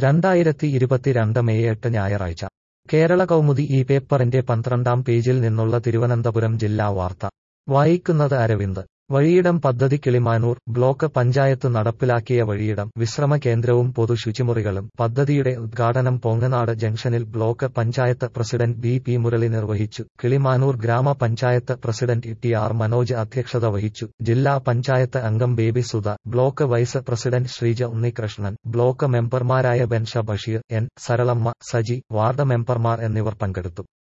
രണ്ടായിരത്തി ഇരുപത്തിരണ്ട് മെയ് എട്ട് ഞായറാഴ്ച കേരള കൗമുദി ഈ പേപ്പറിന്റെ പന്ത്രണ്ടാം പേജിൽ നിന്നുള്ള തിരുവനന്തപുരം ജില്ലാ വാർത്ത വായിക്കുന്നത് അരവിന്ദ് വഴിയിടം പദ്ധതി കിളിമാനൂർ ബ്ലോക്ക് പഞ്ചായത്ത് നടപ്പിലാക്കിയ വഴിയിടം വിശ്രമ കേന്ദ്രവും പൊതു ശുചിമുറികളും പദ്ധതിയുടെ ഉദ്ഘാടനം പോങ്ങനാട് ജംഗ്ഷനിൽ block panchayat president B P Murali നിർവഹിച്ചു കിളിമാനൂർ ഗ്രാമപഞ്ചായത്ത് പ്രസിഡന്റ് ടി ആർ മനോജ് അധ്യക്ഷത വഹിച്ചു ജില്ലാ പഞ്ചായത്ത് അംഗം Baby Sudha block vice president Sreeja Unnikrishnan block മെമ്പർമാരായ ബെൻഷ ബഷീർ എൻ സരളമ്മ സജി വാർഡ് മെമ്പർമാർ എന്നിവർ പങ്കെടുത്തു